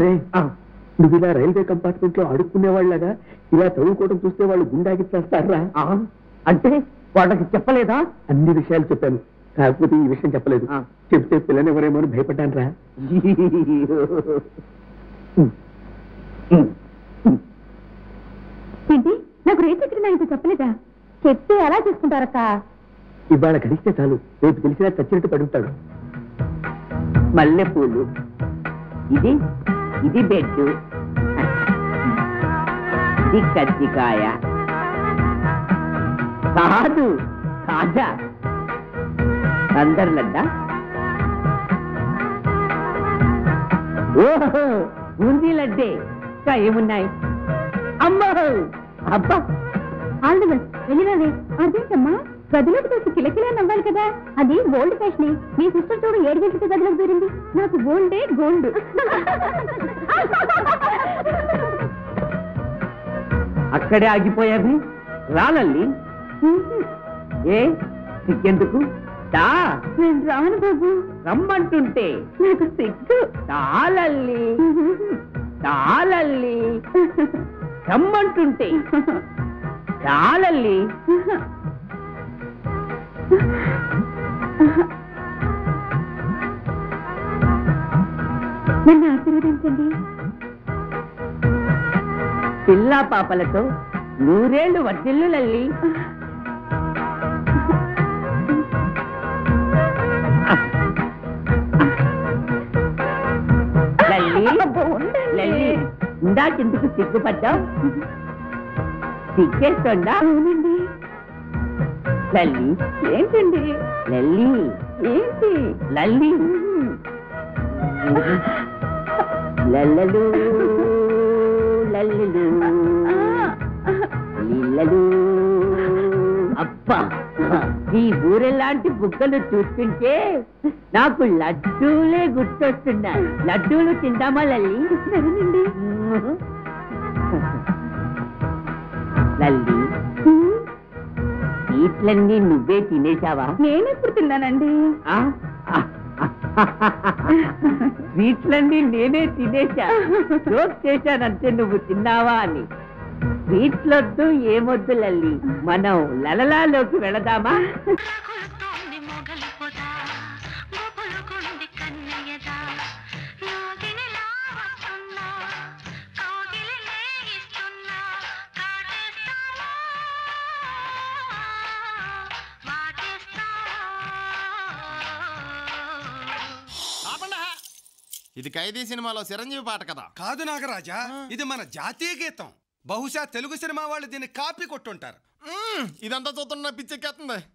ఒరే నువ్వు ఇలా రైల్వే కంపార్ట్మెంట్ లో అడుక్కునేవాళ్ళగా ఇలా చదువుకోవడం చూస్తే వాళ్ళు గుండాకి చేస్తారా అంటే వాళ్ళకి చెప్పలేదా అన్ని విషయాలు చెప్పాను కాకపోతే ఈ విషయం చెప్పలేదు ఆ. చెప్తే పిల్లనెవరేమో అని భయపడ్డాను రా ఏంటి నాకు రేట్ ఎక్కడ నాకు చెప్పలేదా చెప్తే ఎలా చేసుకుంటారక్క ఇవాళ గడిస్తే చాలు రేపు తెలిసినా చచ్చినట్టు పడుతాడు మల్లెపూలు ఇది ఇది బెడ్ ఇది కజ్జికాయ కాదు కాజా అందర్లడ్డా ఓహో బూందీ లడ్డే ఇంకా ఏమున్నాయి అమ్మో అబ్బా ఆల్ ది బెస్ట్ వెళ్ళినవే అదేంటమ్మా గదిలోకి చూసి కిలకిలా నవ్వాలి కదా అది ఓల్డ్ ఫ్యాషన్ మీ సిస్టర్ చూడు ఏడు గంటలకి గదిలోకి దూరింది నాకు గోల్డే గోల్డ్ అక్కడే ఆగిపోయావి రాలల్లి ఏ సిగ్గెందుకు దా నేను రాను బాబు రమ్మంటుంటే నాకు సిగ్గు తాళల్లి తాళల్లి రమ్మంటుంటే తాళల్లి నన్ను ఆశీర్వదించండి పిల్లా పాపలతో నూరేళ్లు వర్జిల్లు లల్లి లల్లి లల్లి ఇందాకెందుకు సిగ్గుపడ్డావు సిగ్గేస్తోందా అవునండి లల్లి ఏంటండి లల్లి ఏంటి లల్లి లల్లలు లల్లిలు లీలలు అబ్బా ఈ ఊరెలాంటి బుగ్గలు చూస్తుంటే నాకు లడ్డూలే గుర్తొస్తున్నాయి లడ్డూలు తిందామా లల్లి సరేనండి లల్లి స్వీట్లన్నీ నువ్వే తినేశావా నేనెప్పుడు తిన్నానండి ఆ? స్వీట్లన్నీ నేనే తినేశా జోక్ చేశానంటే నువ్వు తిన్నావా అని స్వీట్లొద్దు ఏమొద్దు లల్లి మనం లలలాలోకి వెళదామా రగులుతోంది మొగలిపోదా బొబులుకుంది కన్నయ్యదా నాగినిలా వస్తున్నా కౌగిలి లేగిస్తున్నా కాటేస్తావా ఆపండా ఇది ఖైదీ సినిమాలో చిరంజీవి పాట కదా కాదు నాగరాజా ఇది మన జాతీయ గీతం బహుశా తెలుగు సినిమా వాళ్ళు దీన్ని కాపీ కొట్టుంటారు మ్మ్, ఇదంతా చూస్తున్న పిచ్చెక్కేస్తుంది